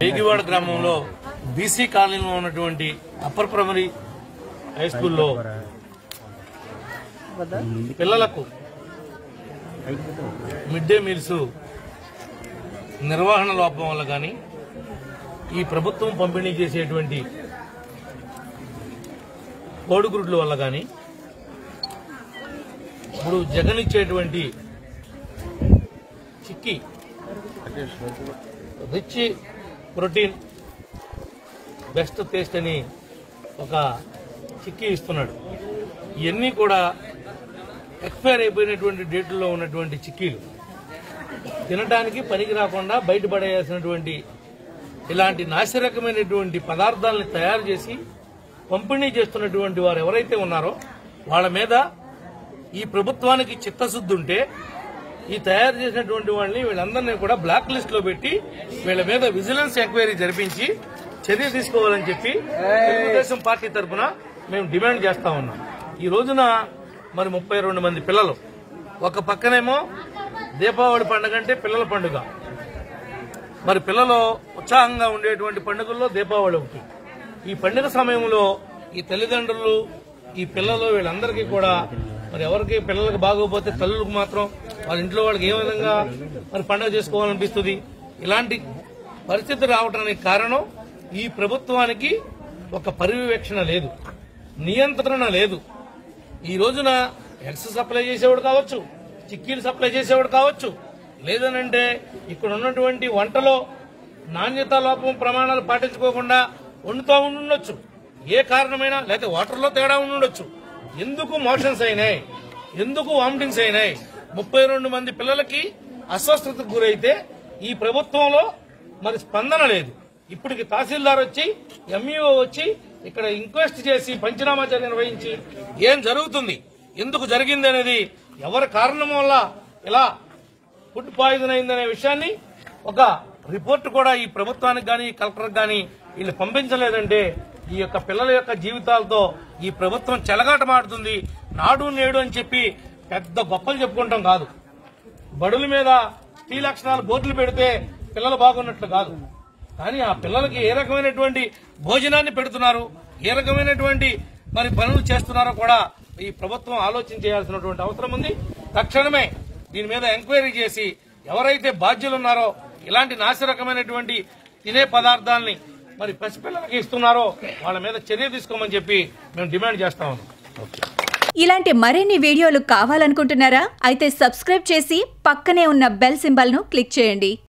రేగివాడ గ్రామంలో బీసీ కాలనీలో ఉన్నటువంటి అప్పర్ ప్రైమరీ హై స్కూల్లో పిల్లలకు మిడ్ డే మీల్స్ నిర్వహణ లోపం వల్ల కానీ ఈ ప్రభుత్వం పంపిణీ చేసేటువంటి కోడిగుడ్ల వల్ల కానీ ఇప్పుడు జగన్ ఇచ్చేటువంటి చిక్కి రిచ్ ప్రోటీన్ బెస్ట్ టేస్ట్ అని ఒక చిక్కీ ఇస్తున్నాడు ఇవన్నీ కూడా ఎక్స్పైర్ అయిపోయినటువంటి డేట్లో ఉన్నటువంటి చిక్కీలు తినడానికి పనికి రాకుండా బయటపడేయాల్సినటువంటి ఇలాంటి నాసిరకమైనటువంటి పదార్థాలని తయారు చేసి పంపిణీ చేస్తున్నటువంటి వారు ఎవరైతే ఉన్నారో వాళ్ళ మీద ఈ ప్రభుత్వానికి చిత్తశుద్ధి ఉంటే ఈ తయారు చేసినటువంటి వాళ్ళని వీళ్ళందరినీ కూడా బ్లాక్ లిస్ట్ లో పెట్టి వీళ్ళ మీద విజిలెన్స్ ఎంక్వైరీ జరిపించి చర్య తీసుకోవాలని చెప్పి తెలుగుదేశం పార్టీ తరఫున మేము డిమాండ్ చేస్తా ఉన్నాం ఈ రోజున మరి ముప్పై రెండు మంది పిల్లలు ఒక పక్కనేమో దీపావళి పండుగ అంటే పిల్లల పండుగ మరి పిల్లలు ఉత్సాహంగా ఉండేటువంటి పండుగల్లో దీపావళి ఒకటి ఈ పండుగ సమయంలో ఈ తల్లిదండ్రులు ఈ పిల్లలు వీళ్ళందరికీ కూడా మరి ఎవరికి పిల్లలకు బాగోపోతే తల్లులకు మాత్రం వాళ్ళ ఇంట్లో వాళ్ళకి ఏ విధంగా మరి పండుగ చేసుకోవాలనిపిస్తుంది ఇలాంటి పరిస్థితి రావడానికి కారణం ఈ ప్రభుత్వానికి ఒక పర్యవేక్షణ లేదు నియంత్రణ లేదు ఈ రోజున ఎగ్స్ సప్లై చేసేవాడు కావచ్చు చిక్కీలు సప్లై చేసేవాడు కావచ్చు లేదనంటే ఇక్కడ ఉన్నటువంటి వంటలో నాణ్యత లోపం ప్రమాణాలు పాటించుకోకుండా వండుతూ ఉండొచ్చు ఏ కారణమైనా లేకపోతే వాటర్లో తేడా ఉండొచ్చు ఎందుకు మోషన్స్ అయినాయి ఎందుకు వామిటింగ్స్ అయినాయి ముప్పై రెండు మంది పిల్లలకి అస్వస్థతకు గురైతే ఈ ప్రభుత్వంలో మరి స్పందన లేదు ఇప్పటికి తహసీల్దార్ వచ్చి ఎంఈఓ వచ్చి ఇక్కడ ఇంక్వెస్ట్ చేసి పంచనామా చర్య నిర్వహించి ఏం జరుగుతుంది ఎందుకు జరిగింది అనేది ఎవరి కారణం వల్ల ఇలా ఫుడ్ పాయిజన్ అయిందనే విషయాన్ని ఒక రిపోర్ట్ కూడా ఈ ప్రభుత్వానికి కానీ కలెక్టర్కి కానీ వీళ్ళు పంపించలేదంటే ఈ యొక్క పిల్లల యొక్క జీవితాలతో ఈ ప్రభుత్వం చెలగాటమాడుతుంది నాడు నేడు అని చెప్పి పెద్ద గొప్పలు చెప్పుకుంటాం కాదు బడుల మీద స్త్రీ లక్షణాలు బోర్డులు పెడితే పిల్లలు బాగున్నట్లు కాదు కానీ ఆ పిల్లలకి ఏ రకమైనటువంటి భోజనాన్ని పెడుతున్నారు ఏ రకమైనటువంటి మరి పనులు చేస్తున్నారో కూడా ఈ ప్రభుత్వం ఆలోచన చేయాల్సినటువంటి అవసరం ఉంది తక్షణమే దీని మీద ఎంక్వైరీ చేసి ఎవరైతే బాధ్యులు ఉన్నారో ఇలాంటి నాసిరకమైనటువంటి తినే పదార్థాలని మరి పసిపిల్లలకి ఇస్తున్నారో వాళ్ళ మీద చర్య తీసుకోమని చెప్పి మేము డిమాండ్ చేస్తా ఉన్నాం ఇలాంటి మరిన్ని వీడియోలు కావాలనుకుంటున్నారా అయితే సబ్స్క్రైబ్ చేసి పక్కనే ఉన్న బెల్ సింబల్ను క్లిక్ చేయండి